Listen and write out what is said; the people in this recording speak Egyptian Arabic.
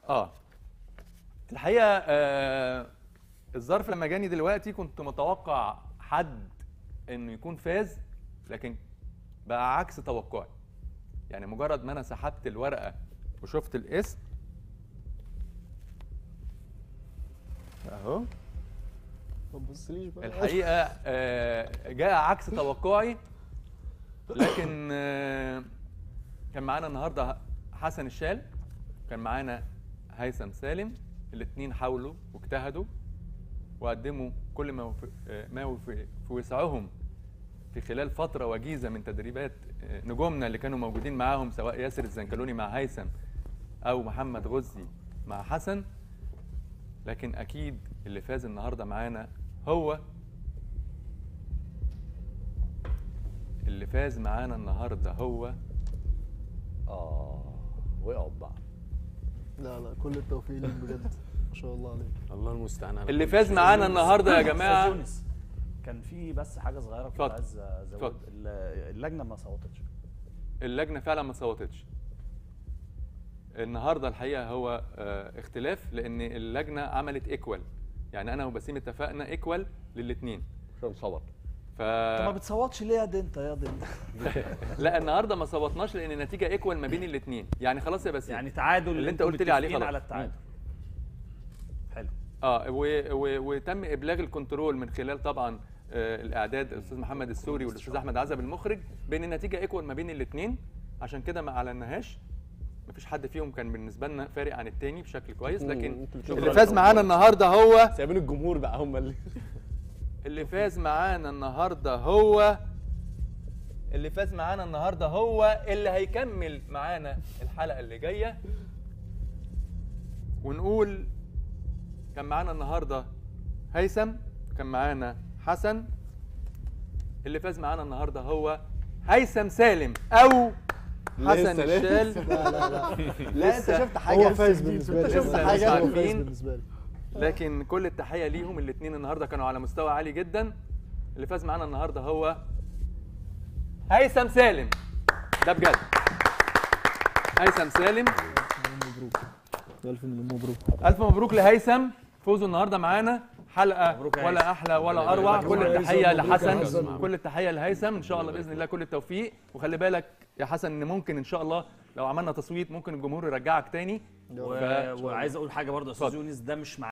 اه الحقيقه آه الظرف لما جاني دلوقتي كنت متوقع حد انه يكون فاز لكن بقى عكس توقعي يعني مجرد ما انا سحبت الورقه وشفت الاسم اهو ما تبصليش بقى الحقيقه آه، جاء عكس توقعي لكن آه، كان معانا النهارده حسن الشال كان معانا هيثم سالم الاثنين حاولوا واجتهدوا وقدموا كل ما في آه، ما هو في في وسعهم في خلال فتره وجيزه من تدريبات آه، نجومنا اللي كانوا موجودين معاهم سواء ياسر الزنكلوني مع هيثم او محمد غزي مع حسن لكن اكيد اللي فاز النهارده معانا هو اللي فاز معانا النهارده هو اه وقعوا بقى لا لا كل التوفيق ليك بجد ما شاء الله عليك الله المستعان على اللي كل فاز شيء. معانا النهارده يا أستاذ جماعه يونس كان في بس حاجه صغيره كنت اتفضل. عايز ازود اتفضل. ال- اللجنه ما صوتتش اللجنه فعلا ما صوتتش النهارده الحقيقه هو آه، اختلاف لان اللجنه عملت ايكوال يعني انا وبسيم اتفقنا ايكوال للاثنين عشان صبر ف انت ما بتصوتش ليه يا دي انت يا دي انت لا النهارده ما صوتناش لان النتيجه ايكوال ما بين الاثنين يعني خلاص يا بسيم يعني تعادل اللي انت انتوا قلت لي عليه متفقين خلاص. على التعادل حلو اه و و وتم ابلاغ الكنترول من خلال طبعا آه الاعداد الاستاذ محمد السوري والاستاذ احمد عزب المخرج بان النتيجه ايكوال ما بين الاثنين عشان كده ما اعلناهاش مفيش حد فيهم كان بالنسبه لنا فارق عن التاني بشكل كويس مم، لكن انتوا بتشوفوا اللي فاز معانا النهارده هو سايبين الجمهور بقى هم اللي اللي فاز معانا النهارده هو اللي فاز معانا النهارده هو اللي هيكمل معانا الحلقه اللي جايه ونقول كان معانا النهارده هيثم كان معانا حسن اللي فاز معانا النهارده هو هيثم سالم او حسن لسه- لسه. الشال لا لا لا لا انت لسه. شفت حاجه هو فايز بالنسبه لي شفت لسه حاجة؟ هو فايز عارفين؟ بالنسبه لي لكن كل التحيه ليهم الاثنين النهارده كانوا على مستوى عالي جدا اللي فاز معانا النهارده هو هيثم سالم ده بجد هيثم سالم مبروك الف مليون مبروك الف مبروك لهيثم فوزه النهارده معانا حلقه مبروك يا ولا هيثم. احلى ولا مبروك اروع يا كل هيثم. التحيه مبروك يا لحسن هيثم. كل التحيه لهيثم ان شاء الله باذن الله كل التوفيق وخلي بالك يا حسن ان ممكن ان شاء الله لو عملنا تصويت ممكن الجمهور يرجعك تاني و... ف- وعايز اقول حاجه برضه يا استاذ اتفضل. يونس ده مش مع